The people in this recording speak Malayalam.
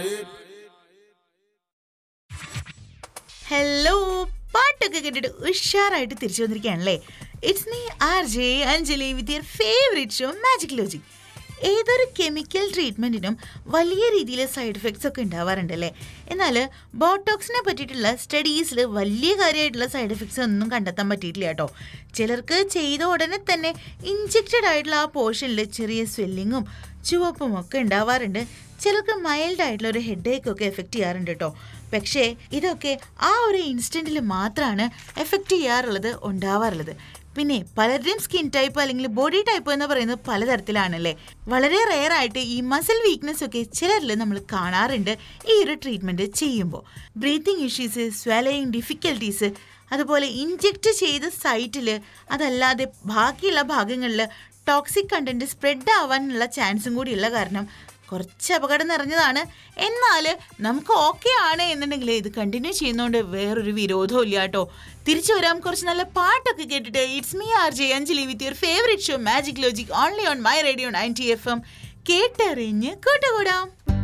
ഹലോ പാട്ടൊക്കെ കേട്ടിട്ട് ഉഷാറായിട്ട് തിരിച്ചു വന്നിരിക്കുകയാണല്ലേ it's me R J Anjali with your favourite show magic logic ഏതൊരു കെമിക്കൽ ട്രീറ്റ്മെൻറ്റിനും വലിയ രീതിയിൽ സൈഡ് എഫക്ട്സ് ഒക്കെ ഉണ്ടാവാറുണ്ടല്ലേ എന്നാൽ ബോട്ടോക്സിനെ പറ്റിയിട്ടുള്ള സ്റ്റഡീസിൽ വലിയ കാര്യമായിട്ടുള്ള സൈഡ് എഫക്ട്സ് ഒന്നും കണ്ടെത്താൻ പറ്റിയിട്ടില്ല കേട്ടോ ചിലർക്ക് ചെയ്ത ഉടനെ തന്നെ ഇഞ്ചെക്റ്റഡ് ആയിട്ടുള്ള ആ പോർഷനിൽ ചെറിയ സ്വെല്ലിങ്ങും ചുവപ്പും ഒക്കെ ഉണ്ടാവാറുണ്ട് ചിലർക്ക് മൈൽഡ് ആയിട്ടുള്ള ഒരു ഹെഡ് ഏക്ക് ഒക്കെ എഫക്റ്റ് ചെയ്യാറുണ്ട് കേട്ടോ പക്ഷേ ഇതൊക്കെ ആ ഒരു ഇൻസ്റ്റൻറ്റിൽ മാത്രമാണ് എഫക്റ്റ് ചെയ്യാറുള്ളത് ഉണ്ടാവാറുള്ളത് പിന്നെ പലരുടെയും സ്കിൻ ടൈപ്പ് അല്ലെങ്കിൽ ബോഡി ടൈപ്പ് എന്ന് പറയുന്നത് പലതരത്തിലാണല്ലേ വളരെ റെയർ ആയിട്ട് ഈ മസിൽ വീക്ക്നെസ് ഒക്കെ ചിലരിൽ നമ്മൾ കാണാറുണ്ട് ഈ ഒരു ട്രീറ്റ്മെൻറ്റ് ചെയ്യുമ്പോൾ ബ്രീത്തിങ് ഇഷ്യൂസ് സ്വലയിങ് ഡിഫിക്കൽട്ടീസ് അതുപോലെ ഇൻജെക്റ്റ് ചെയ്ത സൈറ്റിൽ അതല്ലാതെ ബാക്കിയുള്ള ഭാഗങ്ങളിൽ ടോക്സിക് കണ്ടന്റ് സ്പ്രെഡ് ആവാനുള്ള ചാൻസും കൂടി ഉള്ള കാരണം കുറച്ച് അപകടം നിറഞ്ഞതാണ് എന്നാൽ നമുക്ക് ഓക്കെ ആണ് എന്നുണ്ടെങ്കിൽ ഇത് കണ്ടിന്യൂ ചെയ്യുന്നതുകൊണ്ട് വേറൊരു വിരോധവും ഇല്ല കേട്ടോ തിരിച്ചു വരാം കുറച്ച് നല്ല പാട്ടൊക്കെ കേട്ടിട്ട് it's me R J Anjali with your favourite show magic logic only on my radio ninety F M കേട്ടറിഞ്ഞ് കൂട്ടുകൂടാം